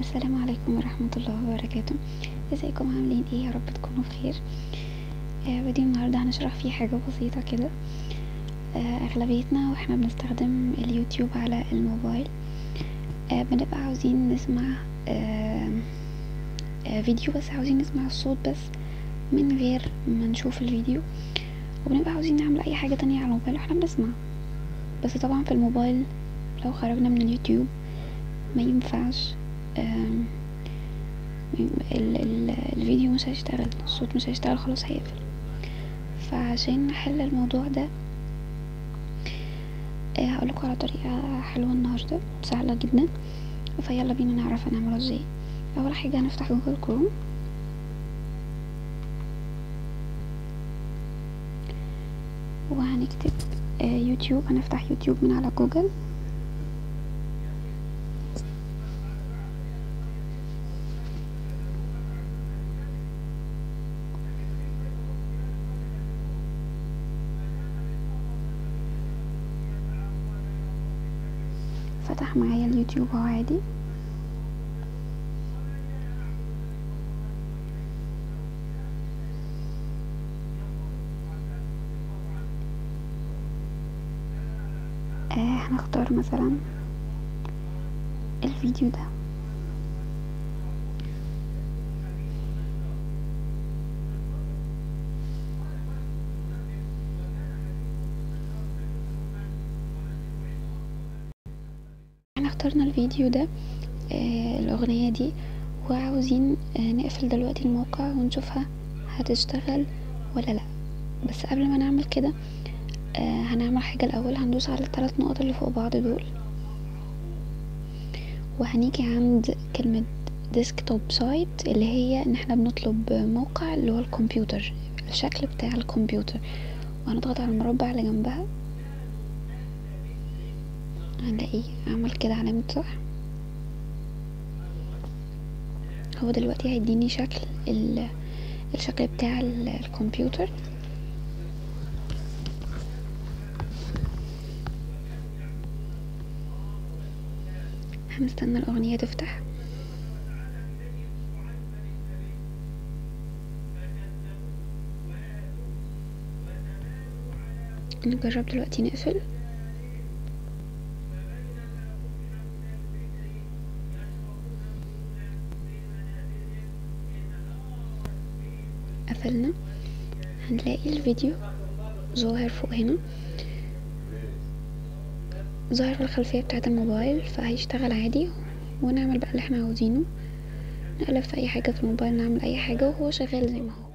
السلام عليكم ورحمة الله وبركاته ازيكم عاملين ايه يا رب تكونوا بخير آه فيديو النهاردة هنشرح فيه حاجة بسيطة كده آه اغلبيتنا واحنا بنستخدم اليوتيوب على الموبايل آه بنبقى عاوزين نسمع آه آه فيديو بس عاوزين نسمع الصوت بس من غير ما نشوف الفيديو وبنبقى عاوزين نعمل اي حاجة تانية على الموبايل واحنا بنسمع بس طبعا في الموبايل لو خرجنا من اليوتيوب ما ينفعش ال ال الفيديو مش هيشتغل الصوت مش هيشتغل خلاص هيقفل فعشان نحل الموضوع ده هقولكوا على طريقة حلوة النهاردة سهلة جدا فيلا بينا نعرف هنعمله ازاي اول حاجة هنفتح جوجل كروم وهنكتب يوتيوب هنفتح يوتيوب من على جوجل فتح معايا اليوتيوب اهو عادي آه هنختار مثلا الفيديو ده احنا اخترنا الفيديو ده آه الاغنية دي وعاوزين آه نقفل دلوقتي الموقع ونشوفها هتشتغل ولا لا بس قبل ما نعمل كده آه هنعمل حاجة الاول هندوس على الثلاث نقط اللي فوق بعض دول وهنيجي عند كلمة ديسكتوب سايت اللي هي ان احنا بنطلب موقع اللي هو الكمبيوتر الشكل بتاع الكمبيوتر وهنضغط على المربع اللي جنبها هنلاقيه عمل كده علامة صح هو دلوقتي هيديني شكل الشكل بتاع الكمبيوتر هنستنى الأغنية تفتح نجرب دلوقتي نقفل قفلنا هنلاقي الفيديو ظاهر فوق هنا ظاهر في الخلفية بتاعة الموبايل فهيشتغل عادي ونعمل بقى اللي احنا عاوزينه نقلب في اي حاجة في الموبايل نعمل اي حاجة وهو شغال زي ما هو